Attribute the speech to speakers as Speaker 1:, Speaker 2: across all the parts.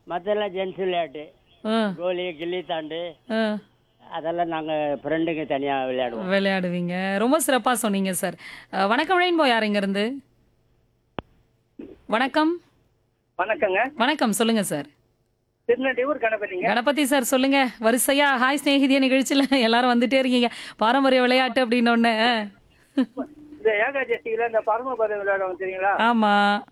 Speaker 1: மற்றெல்லாம் ஜென்ஸ் விளையாட்டு
Speaker 2: ஆ,
Speaker 1: கோலி கில்லி தாண்டு
Speaker 2: ஆ.
Speaker 1: அதெல்லாம் நாங்கள் ஃப்ரெண்டுங்க தனியாக விளையாடுவோம்
Speaker 2: விளையாடுவீங்க ரொம்ப சிறப்பா சொன்னீங்க சார் அஹ், வணக்கம் ரெயின்போ யார் இங்க இருந்து வணக்கம்
Speaker 3: வணக்கங்க
Speaker 2: வணக்கம் சொல்லுங்க சார்
Speaker 3: திருநெல்வேலூர் கணபதிங்க
Speaker 2: கணபதி சார் சொல்லுங்க வரிசையா ஹாய் ஸ்நேகிதிய நிகழ்ச்சியில எல்லாரும் வந்துட்டே இருக்கீங்க பாரம்பரிய விளையாட்டு அப்படின்னு ஒண்ணு
Speaker 3: இந்த ஏகாதசியில இந்த பரமபதம் விளையாடுவாங்க தெரியுங்களா
Speaker 2: ஆமா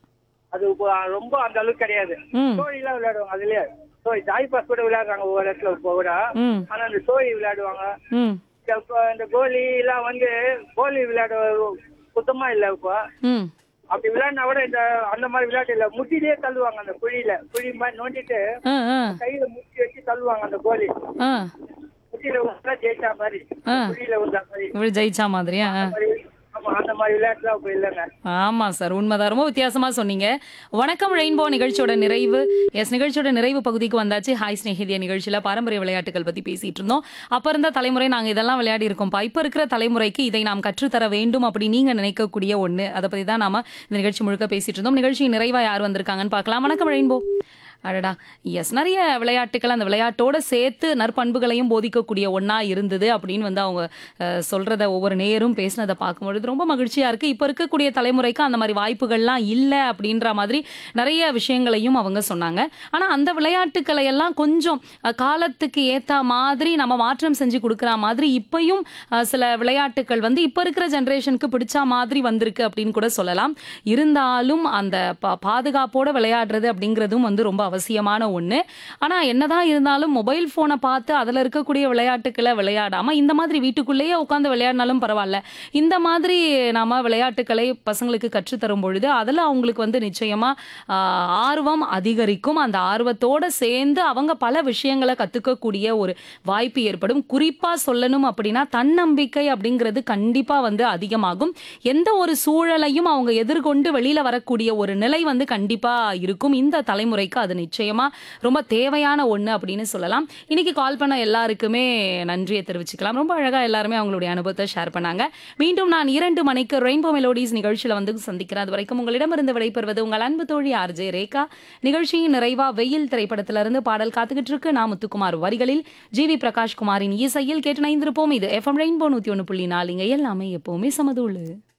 Speaker 3: அது இப்போ ரொம்ப அந்த அளவுக்கு கிடையாது
Speaker 2: ம்
Speaker 3: சோழிலாம் விளையாடுவாங்க அதுலயே சோழி தாய் பாஸ் கூட விளையாடுறாங்க ஒவ்வொரு இடத்துல இப்போ கூட
Speaker 2: ம்
Speaker 3: ஆனா அந்த சோழி விளையாடுவாங்க
Speaker 2: ம்
Speaker 3: இந்த இப்போ இந்த கோலி எல்லாம் வந்து கோலி விளையாட சுத்தமா இல்ல இப்போ
Speaker 2: ம்
Speaker 3: அப்படி விளையாடினா கூட இந்த அந்த மாதிரி விளையாட்டு இல்ல முட்டிலேயே தள்ளுவாங்க அந்த குழியில குழி மாதிரி நோண்டிட்டு
Speaker 2: ஆ ஆ
Speaker 3: கையில முட்டி வச்சு தள்ளுவாங்க அந்த கோலி
Speaker 2: ஆ
Speaker 3: முட்டியில விழுந்தா ஜெயிச்சா மாதிரி
Speaker 2: ஆ.
Speaker 3: குழியில விழுந்தா மாதிரி
Speaker 2: இவள் ஜெயிச்சா மாதிரியா ஆ.
Speaker 3: அந்த மாதிரி- ஆமா அந்த மாதிரி விளையாட்டுலாம் இப்போ இல்லைங்க
Speaker 2: ஆமா சார் உண்மைதான் ரொம்ப வித்தியாசமா சொன்னீங்க வணக்கம் ரெயின்போ நிகழ்ச்சியோட நிறைவு எஸ் நிகழ்ச்சியோட நிறைவு பகுதிக்கு வந்தாச்சு ஹாய் ஸ்நேகிதிய நிகழ்ச்சியில பாரம்பரிய விளையாட்டுகள் பத்தி பேசிட்டு இருந்தோம் அப்ப இருந்த தலைமுறை நாங்க இதெல்லாம் விளையாடி இருக்கோம்ப்பா இப்ப இருக்கிற தலைமுறைக்கு இதை நாம் கற்றுத்தர வேண்டும் அப்படி நீங்க நினைக்கக்கூடிய ஒண்ணு அதை பத்தி தான் நாம இந்த நிகழ்ச்சி முழுக்க பேசிட்டு இருந்தோம் நிகழ்ச்சி நிறைவா யார் வந்திருக்காங்கன்னு பார்க்கலாம் வணக்கம் ரெயின்போ அடடா எஸ் நிறைய விளையாட்டுகள் அந்த விளையாட்டோட சேர்த்து நற்பண்புகளையும் போதிக்கக்கூடிய ஒண்ணா இருந்தது அப்படின்னு வந்து அவங்க அஹ், சொல்றத ஒவ்வொரு நேரும் பேசினதை பார்க்கும்பொழுது ரொம்ப மகிழ்ச்சியா இருக்கு இப்போ இருக்கக்கூடிய தலைமுறைக்கு அந்த மாதிரி வாய்ப்புகள்லாம் இல்லை அப்படின்ற மாதிரி நிறைய விஷயங்களையும் அவங்க சொன்னாங்க ஆனா அந்த விளையாட்டுக்களை எல்லாம் கொஞ்சம் அஹ், காலத்துக்கு ஏத்த மாதிரி நம்ம மாற்றம் செஞ்சு கொடுக்குற மாதிரி இப்பயும் அஹ், சில விளையாட்டுகள் வந்து இப்போ இருக்கிற ஜென்ரேஷனுக்கு பிடிச்ச மாதிரி வந்திருக்கு அப்படின்னு கூட சொல்லலாம் இருந்தாலும் அந்த பா- பாதுகாப்போட விளையாடுறது அப்படிங்கிறதும் வந்து ரொம்ப அவசியமான ஒண்ணு ஆனா என்னதான் இருந்தாலும் மொபைல் போனை பார்த்து அதுல இருக்கக்கூடிய விளையாட்டுக்களை விளையாடாம இந்த மாதிரி வீட்டுக்குள்ளேயே உட்காந்து விளையாடினாலும் பரவாயில்ல இந்த மாதிரி நாம விளையாட்டுக்களை பசங்களுக்கு கற்றுத்தரும் பொழுது அதுல அவங்களுக்கு வந்து நிச்சயமா ஆஹ், ஆர்வம் அதிகரிக்கும் அந்த ஆர்வத்தோட சேர்ந்து அவங்க பல விஷயங்களை கத்துக்கக்கூடிய ஒரு வாய்ப்பு ஏற்படும் குறிப்பா சொல்லணும் அப்படின்னா தன்னம்பிக்கை அப்படிங்கிறது கண்டிப்பா வந்து அதிகமாகும் எந்த ஒரு சூழலையும் அவங்க எதிர்கொண்டு வெளியில வரக்கூடிய ஒரு நிலை வந்து கண்டிப்பா இருக்கும் இந்த தலைமுறைக்கு அது நிச்சயமா ரொம்ப தேவையான ஒண்ணு அப்படின்னு சொல்லலாம் இன்னைக்கு கால் பண்ண எல்லாருக்குமே நன்றியை தெரிவிச்சுக்கலாம் ரொம்ப அழகா எல்லாருமே அவங்களுடைய அனுபவத்தை ஷேர் பண்ணாங்க மீண்டும் நான் இரண்டு மணிக்கு ரெயின்போ மெலோடிஸ் நிகழ்ச்சியில வந்து சந்திக்கிறேன் அது வரைக்கும் உங்களிடமிருந்து விடைபெறுவது உங்கள் அன்பு தோழி ஆர்ஜே ரேகா நிகழ்ச்சியின் நிறைவா வெயில் திரைப்படத்திலிருந்து பாடல் காத்துக்கிட்டு இருக்கு நான் முத்துக்குமார் வரிகளில் ஜி வி பிரகாஷ் குமாரின் இசையில் கேட்டு நைந்திருப்போம் இது எஃப்எம் ரெயின்போ நூத்தி ஒன்று புள்ளி நாலுங்க எல்லாமே எப்பவுமே சமதுள்ளு